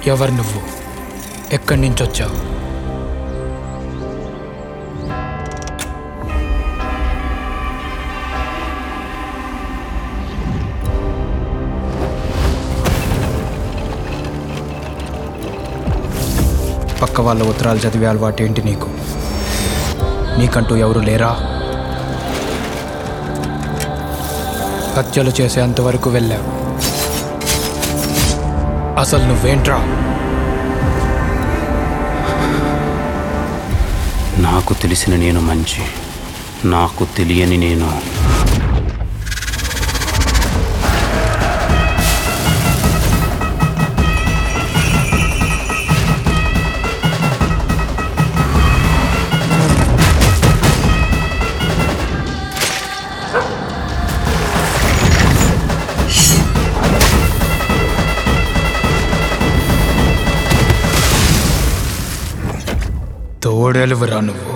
ఎవరు నువ్వు ఎక్కడి నుంచి వచ్చావు పక్క వాళ్ళ ఉత్తరాలు చదివే అలవాటు ఏంటి నీకు నీకంటూ ఎవరు లేరా హత్యలు చేసేంతవరకు వెళ్ళావు అసలు నువ్వేంట్రా నాకు తెలిసిన నేను మంచి నాకు తెలియని నేను తోడెలువురా నువ్వు